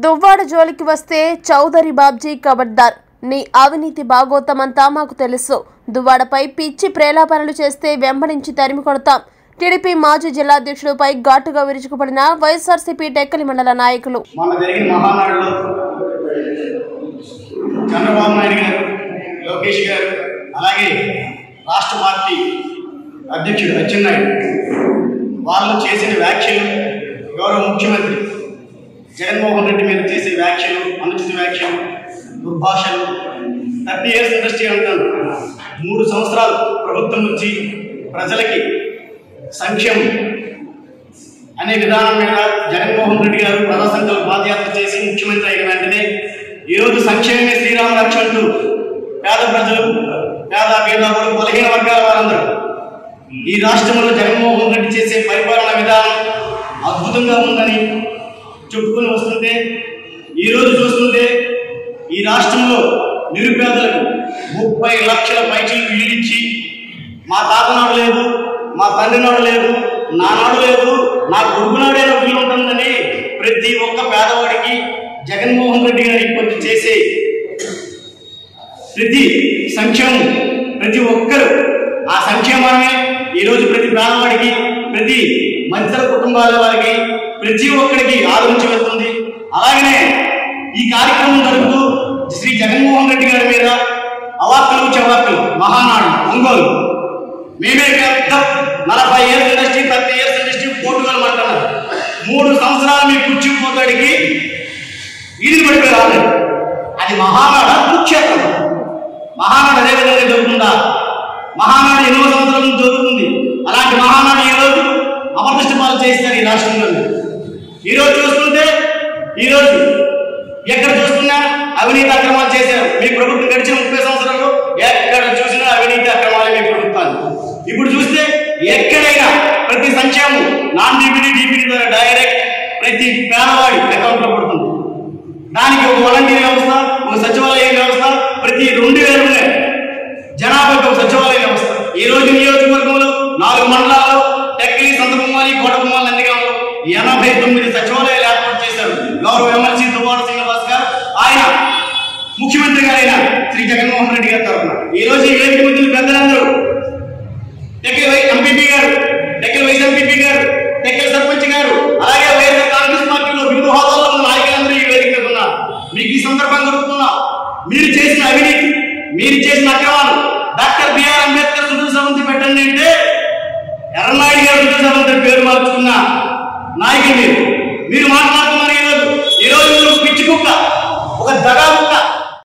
దువ్వాడ జోలికి వస్తే చౌదరి బాబ్జీ కబడ్దార్ నీ అవినీతి బాగోతమంతా మాకు తెలుసు దువ్వాడపై పిచ్చి ప్రేలాపనలు చేస్తే వెంబడించి తరిమి కొడతాం టీడీపీ మాజీ జిల్లా అధ్యక్షుడిపై ఘాటుగా విరుచుకుపడిన వైఎస్ఆర్సీపీ టెక్కలి మండల నాయకులు మొన్న జరిగిన మహానాడులో చంద్రబాబు నాయుడు గారు లోకేష్ గారు అలాగే రాష్ట్ర పార్టీ అధ్యక్షుడు అచ్చెన్నాయుడు వాళ్ళు చేసిన వ్యాఖ్యలు గౌరవ ముఖ్యమంత్రి జగన్మోహన్ రెడ్డి మీద చేసే వ్యాఖ్యలు అనుచిత వ్యాఖ్యలు దుర్భాషలు థర్టీ ఇయర్స్ ఇండస్ట్రీ అంటారు మూడు సంవత్సరాలు ప్రభుత్వం నుంచి ప్రజలకి సంక్షేమం అనే విధానం మీద జగన్మోహన్ రెడ్డి గారు ప్రజా సంకల్ప పాదయాత్ర చేసి ముఖ్యమంత్రి అయిన వెంటనే ఈరోజు సంక్షేమమే శ్రీరామ రక్ష అంటూ పేద ప్రజలు పేద పేదలు బలహీన వర్గాల వారందరూ ఈ రాష్ట్రంలో జగన్మోహన్ రెడ్డి చేసే పరిపాలన విధానం అద్భుతంగా ఉందని చెప్పుకొని వస్తుంటే ఈ రోజు చూస్తుంటే ఈ రాష్ట్రంలో నిరుపేదలకు ముప్పై లక్షల పైచీలు ఇల్లు ఇచ్చి మా తాతనాడు లేదు మా తండ్రి నాడు లేదు నానాడు లేదు నా కొడుకునాడే ఇల్లు ఉంటుందని ప్రతి ఒక్క పేదవాడికి జగన్మోహన్ రెడ్డి గారి కొంచెం చేసే ప్రతి సంక్షేమం ప్రతి ఒక్కరు ఆ సంక్షేమాన్ని ఈరోజు ప్రతి పేదవాడికి ప్రతి మధ్యల కుటుంబాల వారికి ప్రతి ఒక్కరికి ఆలోచించి వెళ్తుంది అలాగనే ఈ కార్యక్రమం జరుపుతూ శ్రీ జగన్మోహన్ రెడ్డి గారి మీద అవాక్కులు చవాక్కులు మహానాడు ఒంగోలు మేమే పెద్ద నలభై years industry thirty years industry పోటుగల్ అంటున్నారు మూడు సంవత్సరాలు మీ కూర్చుకుపోతాడికి ఇది పడిపోయి రాలేదు అది మహానాడ కురుక్షేత్రం మహానాడు అదే విధంగా జరుగుతుందా మహానాడు ఎన్నో సంవత్సరాల నుంచి జరుగుతుంది అలాంటి మహానాడు ఈ రోజు అమర్దృష్టి పాలు చేస్తారు ఈ రాష్ట్రంలో ఈ రోజు చూస్తుంటే ఈ రోజు ఎక్కడ చూస్తున్నా అవినీతి అక్రమాలు చేశారు మీ ప్రభుత్వం గడిచిన ముప్పై సంవత్సరాలు ఎక్కడ చూసినా అవినీతి అక్రమాలు మీ ప్రభుత్వాలు ఇప్పుడు చూస్తే ఎక్కడైనా ప్రతి సంక్షేమం నాన్ డీపీడీ డీపీడీ ద్వారా డైరెక్ట్ ప్రతి పేదవాడి అకౌంట్ లో పడుతుంది దానికి ఒక వాలంటీర్ వ్యవస్థ ఒక సచివాలయ వ్యవస్థ ప్రతి రెండు వేలు ఉన్నాయి జనాభాకి ఒక సచివాలయ వ్యవస్థ ఈ రోజు నియోజకవర్గంలో నాలుగు మండలాల్లో టెక్కలి సంతకుమారి కోటకుమారి నందిగామలో ఎనభై తొమ్మిది సచివాలయాలు ఏర్పాటు చేశారు గౌరవ ఎమ్మెల్సీ దువ్వాడ శ్రీనివాస్ గారు ఆయన ముఖ్యమంత్రి గారైన శ్రీ జగన్మోహన్ రెడ్డి గారి తరఫున ఈ రోజు ఈ వేదిక మంత్రులు పెద్దలందరూ టెక్కలి వై ఎంపీపీ గారు టెక్కలి వైస్ ఎంపీపీ గారు టెక్కలి సర్పంచ్ గారు అలాగే వైఎస్ఆర్ కాంగ్రెస్ పార్టీలో వివిధ హోదాల్లో ఉన్న నాయకులందరూ ఈ వేదిక మీద ఉన్నారు మీకు ఈ సందర్భంగా అడుగుతున్నా మీరు చేసిన అవినీతి మీరు చేసిన అక్రమాలు డాక్టర్ బిఆర్ అంబేద్కర్ సుధీర్ సవంతి పెట్టండి అంటే ఎర్రనాయుడు గారు సుధీర్ సవంతి పేరు మార్చుకున్న నాయకులు మీరు మీరు మాట్లాడుతున్నారు ఈరోజు ఈరోజు మీరు పిచ్చి కుక్క ఒక దగా